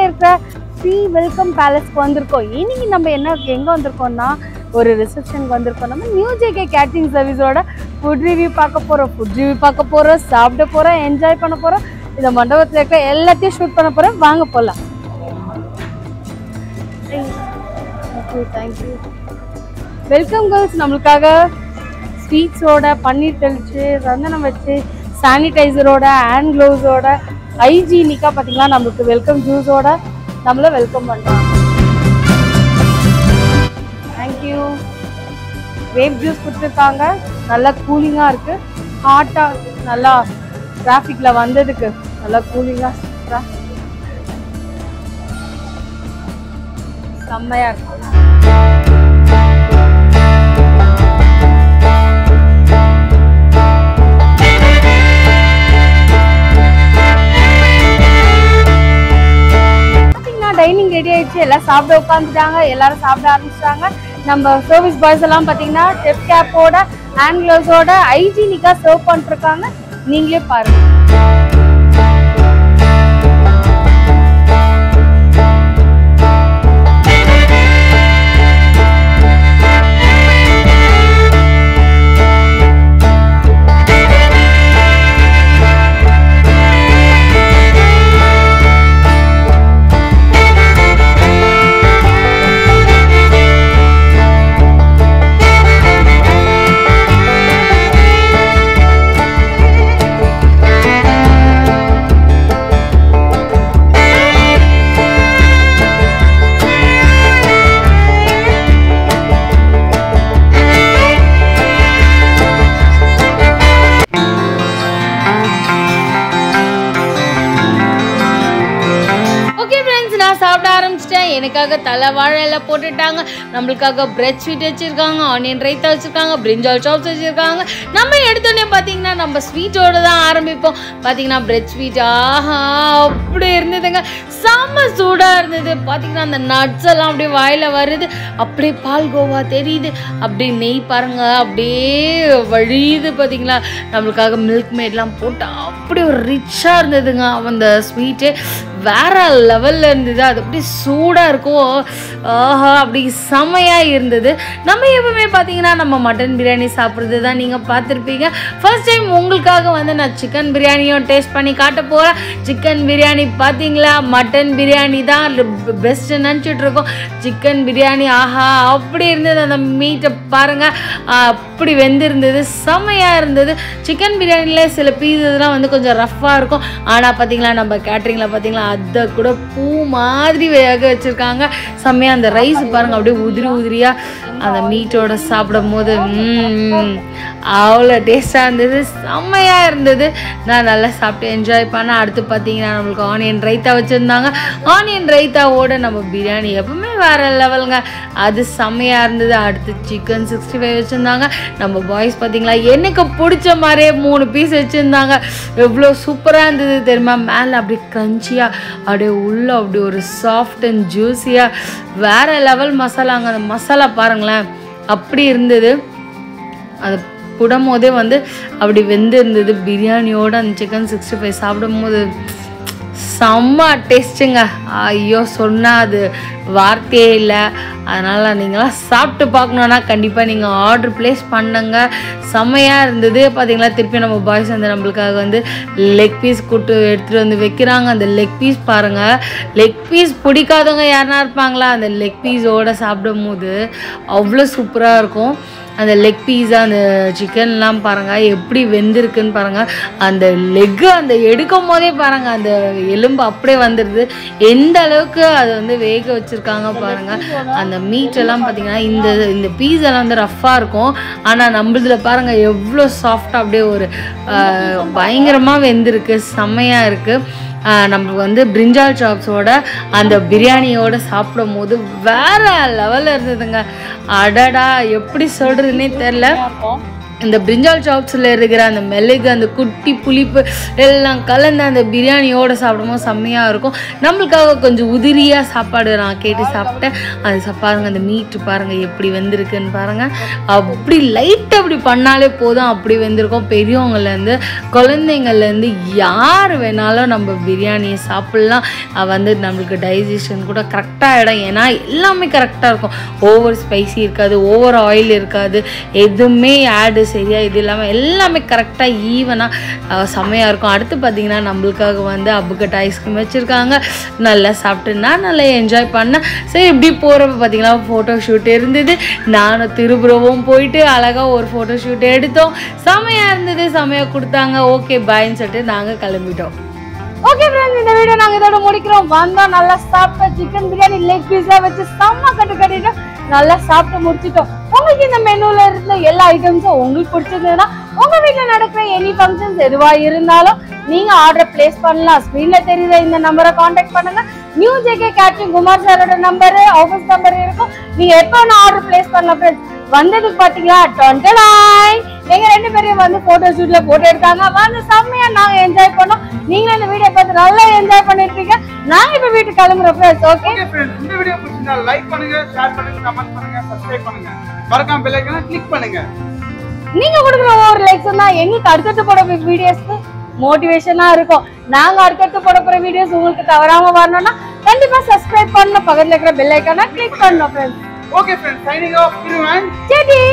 இருக்கிற ஸ்ரீ வெல்கம் பேலஸ்க்கு வந்திருக்கோம் இன்னைக்கு நம்ம என்ன எங்கே வந்திருக்கோம்னா ஒரு ரிசப்ஷனுக்கு வந்திருக்கோம் நம்ம நியூ ஜேகே கேட்டரிங் சர்வீஸோட ஃபுட் ரிவ்யூ பார்க்க போகிறோம் ஃபுட் ரிவ்யூ பார்க்க போகிறோம் சாப்பிட போகிறோம் என்ஜாய் பண்ண போகிறோம் இந்த மண்டபத்தில் இருக்க எல்லாத்தையும் ஷூட் பண்ண போகிறோம் வாங்க போகலாம் தேங்க்யூ தேங்க்யூ வெல்கம் கேர்ள்ஸ் நம்மளுக்காக ஸ்வீட்ஸோட பன்னீர் தெளிச்சு சந்தனம் வச்சு சானிடைசரோட ஹேண்ட் க்ளவுஸோட ஹைஜீனிக்காக பார்த்தீங்கன்னா நம்மளுக்கு வெல்கம் ஜூஸோட நம்மள வெல்கம் பண்ணுறாங்க தேங்க்யூ வேவ் ஜூஸ் கொடுத்துருக்காங்க நல்லா கூலிங்காக இருக்குது ஹாட்டாக நல்லா டிராஃபிக்கில் வந்ததுக்கு நல்லா கூலிங்காக சூப்பராக செம்மையாக இருக்கும் பார்த்தீங்கன்னா டைனிங் ரெடி ஆயிடுச்சு எல்லாம் சாப்பிட உட்காந்துட்டாங்க எல்லாரும் சாப்பிட ஆரம்பிச்சிட்டாங்க நம்ம சர்வீஸ் பாய்ஸ் எல்லாம் பார்த்தீங்கன்னா டெப் கேப்போட ஹேண்ட் கிளவுஸோட ஹைஜீனிக்காக சர்வ் பண்ணிருக்காங்க நீங்களே பாருங்க ஓகே ஃப்ரெண்ட்ஸ் நான் சாப்பிட ஆரம்பிச்சிட்டேன் எனக்காக தலை வாழை எல்லாம் போட்டுட்டாங்க நம்மளுக்காக பிரெட் ஸ்வீட் வச்சுருக்காங்க ஆனியன் ரைத்தா வச்சுருக்காங்க பிரிஞ்சால் சாப்ஸ் வச்சுருக்காங்க நம்ம எடுத்தோடனே பார்த்தீங்கன்னா நம்ம ஸ்வீட்டோட தான் ஆரம்பிப்போம் பார்த்தீங்கன்னா பிரெட் ஸ்வீட் ஆஹா அப்படி இருந்ததுங்க செம்ம சூடாக இருந்தது பார்த்தீங்கன்னா அந்த நட்ஸ் எல்லாம் அப்படியே வாயில் வருது அப்படியே பால்கோவா தெரியுது அப்படியே நெய் பாருங்க அப்படியே வழியுது பார்த்தீங்களா நம்மளுக்காக மில்க் மேட்லாம் போட்டு அப்படி ஒரு ரிச்சாக இருந்ததுங்க அந்த ஸ்வீட்டு வேற லெவலில் இருந்தது அது அப்படி சூடாக இருக்கும் ஆஹா அப்படி செமையாக இருந்தது நம்ம எப்பவுமே பார்த்தீங்கன்னா நம்ம மட்டன் பிரியாணி சாப்பிட்றது தான் நீங்கள் பார்த்துருப்பீங்க ஃபர்ஸ்ட் டைம் உங்களுக்காக வந்து நான் சிக்கன் பிரியாணியும் டேஸ்ட் பண்ணி காட்ட போகிறேன் சிக்கன் பிரியாணி பார்த்தீங்களா மட்டன் பிரியாணி தான் பெஸ்ட்டு நினச்சிட்டு இருக்கோம் சிக்கன் பிரியாணி ஆஹா அப்படி இருந்தது அந்த மீட்டை பாருங்கள் அப்படி வெந்திருந்தது செமையாக இருந்தது சிக்கன் பிரியாணியில் சில பீஸஸ்லாம் வந்து கொஞ்சம் ரஃப்பாக இருக்கும் ஆனால் பார்த்தீங்களா நம்ம கேட்ரிங்கில் பார்த்தீங்களா அதை கூட பூ மாதிரி வேக வச்சுருக்காங்க செம்மையாக அந்த ரைஸ் பாருங்கள் அப்படியே உதிரி உதிரியாக அந்த மீட்டோட சாப்பிடும் போது ம்ம், அவ்வளோ டேஸ்ட்டாக இருந்தது செம்மையாக இருந்தது நான் நல்லா சாப்பிட்டு என்ஜாய் பண்ணேன் அடுத்து பார்த்தீங்கன்னா நம்மளுக்கு ஆனியன் ரைத்தா வச்சுருந்தாங்க ஆனியன் ரைத்தாவோட நம்ம பிரியாணி எப்பவுமே வேறு லெவலுங்க அது செம்மையாக இருந்தது அடுத்து சிக்கன் சிக்ஸ்டி ஃபைவ் வச்சுருந்தாங்க நம்ம பாய்ஸ் பார்த்தீங்களா எனக்கு பிடிச்ச மாதிரியே மூணு பீஸ் வச்சுருந்தாங்க எவ்வளோ சூப்பராக இருந்தது தெரியுமா மேலே அப்படியே க்ரன்ச்சியாக அப்படியே உள்ள அப்படி ஒரு சாஃப்ட் அண்ட் ஜூஸியாக வேறு லெவல் மசாலாங்க அந்த மசாலா பாருங்களேன் அப்படி இருந்தது அது புடும் போதே வந்து அப்படி வெந்து இருந்தது பிரியாணியோட அந்த சிக்கன் சிக்ஸ்டி ஃபைவ் சாப்பிடும் போது செம்ம டேஸ்ட்டுங்க ஐயோ சொன்னால் அது வார்த்தையே இல்லை அதனால் நீங்களாம் சாப்பிட்டு பார்க்கணுன்னா கண்டிப்பாக நீங்கள் ஆர்டர் ப்ளேஸ் பண்ணுங்க செம்மையாக இருந்தது பார்த்தீங்களா திருப்பி நம்ம பாய்ஸ் வந்து நம்மளுக்காக வந்து லெக் பீஸ் கூட்டு எடுத்துகிட்டு வந்து வைக்கிறாங்க அந்த லெக் பீஸ் பாருங்கள் லெக் பீஸ் பிடிக்காதவங்க யாருனா இருப்பாங்களா அந்த லெக் பீஸோடு சாப்பிடும் போது அவ்வளோ சூப்பராக இருக்கும் அந்த லெக் பீஸா அந்த சிக்கன்லாம் பாருங்கள் எப்படி வெந்திருக்குன்னு பாருங்கள் அந்த லெக்கு அந்த எடுக்கும் போதே பாருங்கள் அந்த எலும்பு அப்படியே வந்துடுது எந்த அளவுக்கு அதை வந்து வேக வச்சுருக்காங்க பாருங்கள் அந்த மீட் எல்லாம் பார்த்தீங்கன்னா இந்த இந்த பீஸ் எல்லாம் வந்து ரஃப்பாக இருக்கும் ஆனால் நம்மளதுல பாருங்கள் எவ்வளோ சாஃப்டாக அப்படியே ஒரு பயங்கரமாக வெந்திருக்கு செம்மையாக இருக்குது நம்மளுக்கு வந்து பிரிஞ்சால் சாப்ஸோட அந்த பிரியாணியோட சாப்பிடும் போது வேற லெவலில் இருந்ததுங்க அடடா எப்படி சொல்கிறதுனே தெரில இந்த பிரிஞ்சால் சாப்ஸில் இருக்கிற அந்த மிளகு அந்த குட்டி புளிப்பு எல்லாம் கலந்து அந்த பிரியாணியோட சாப்பிடும்போது செம்மையாக இருக்கும் நம்மளுக்காக கொஞ்சம் உதிரியாக சாப்பாடு நான் கேட்டு சாப்பிட்டேன் அது ச- பாருங்க அந்த மீட்டு பாருங்கள் எப்படி வெந்திருக்குன்னு பாருங்கள் அப்படி லைட்டாக அப்படி பண்ணாலே போதும் அப்படி வெந்திருக்கும் பெரியவங்கலேருந்து குழந்தைங்கள்லேருந்து யார் வேணாலும் நம்ம பிரியாணியை சாப்பிட்லாம் அது வந்து நம்மளுக்கு டைஜஷன் கூட கரெக்டாக இடம் ஏன்னா எல்லாமே கரெக்டாக இருக்கும் ஓவர் ஸ்பைசி இருக்காது ஓவர் ஆயில் இருக்காது எதுவுமே ஆடு சரியா இது இல்லாமல் எல்லாமே கரெக்டாக ஈவனாக செம்மையாக இருக்கும் அடுத்து பார்த்தீங்கன்னா நம்மளுக்காக வந்து அப்புக்கட் ஐஸ்கிரீம் வச்சுருக்காங்க நல்லா சாப்பிட்டு நான் நல்லா என்ஜாய் பண்ணேன் சரி இப்படி போகிறப்ப பார்த்தீங்கன்னா ஃபோட்டோ ஷூட் இருந்தது நானும் திருபுரவும் போயிட்டு அழகாக ஒரு ஃபோட்டோ ஷூட் எடுத்தோம் செம்மையாக இருந்தது செம்மையாக கொடுத்தாங்க ஓகே பாய்ன்னு சொல்லிட்டு நாங்கள் கிளம்பிட்டோம் ஓகே ஃப்ரெண்ட்ஸ் இந்த வீடியோ நாங்க இதோட முடிக்கிறோம் வந்தா நல்லா சாப்பிட்ட சிக்கன் பிரியாணி லெக் பீஸா வச்சு செம்ம கட்டு கட்டிட்டு நல்லா சாப்பிட்டு முடிச்சிட்டோம் உங்களுக்கு இந்த மெனுல இருந்த எல்லா ஐட்டம்ஸும் உங்களுக்கு பிடிச்சிருந்ததுன்னா உங்க வீட்ல நடக்கிற எனி ஃபங்க்ஷன்ஸ் எதுவா இருந்தாலும் நீங்க ஆர்டர் பிளேஸ் பண்ணலாம் ஸ்க்ரீன்ல தெரியுற இந்த நம்பரை காண்டாக்ட் பண்ணுங்க நியூ ஜேகே கேட்ரிங் குமார் சாரோட நம்பர் ஆஃபீஸ் நம்பர் இருக்கும் நீங்க எப்போ வேணா ஆர்டர் பிளேஸ் பண்ணலாம் ஃப்ரெண்ட்ஸ் வந்ததுக்கு பாத்தீங்களா டொண்டலாய் எங்க ரெண்டு பேரையும் வந்து போட்டோ ஷூட்ல போட்டோ எடுத்தாங்க வந்து செம்மையா நாங்க என்ஜாய் பண்ணோம் நீங்களும் இந்த வீடியோ பார்த்து நல்லா என்ஜாய் பண்ணிட்டு இருக்கீங்க நாங்க இப்ப வீட்டுக்கு கிளம்புறோம் ஃப்ரெண்ட்ஸ் ஓகே ஓகே ஃப்ரெண்ட்ஸ் இந்த வீடியோ பிடிச்சிருந்தா லைக் பண்ணுங்க ஷேர் பண்ணுங்க கமெண்ட் பண்ணுங்க சப்ஸ்கிரைப் பண்ணுங்க மறக்காம பெல் ஐக்கான கிளிக் பண்ணுங்க நீங்க கொடுக்குற ஒவ்வொரு லைக்ஸ் தான் எங்களுக்கு அடுத்தடுத்து போட வீடியோஸ்க்கு மோட்டிவேஷனா இருக்கும் நாங்க அடுத்தடுத்து போட போற வீடியோஸ் உங்களுக்கு தவறாம வரணும்னா கண்டிப்பா சப்ஸ்கிரைப் பண்ணணும் பக்கத்துல இருக்கிற பெல் ஐக்கான கிளிக் பண்ணணும் friends okay friends signing off திருவன் சரி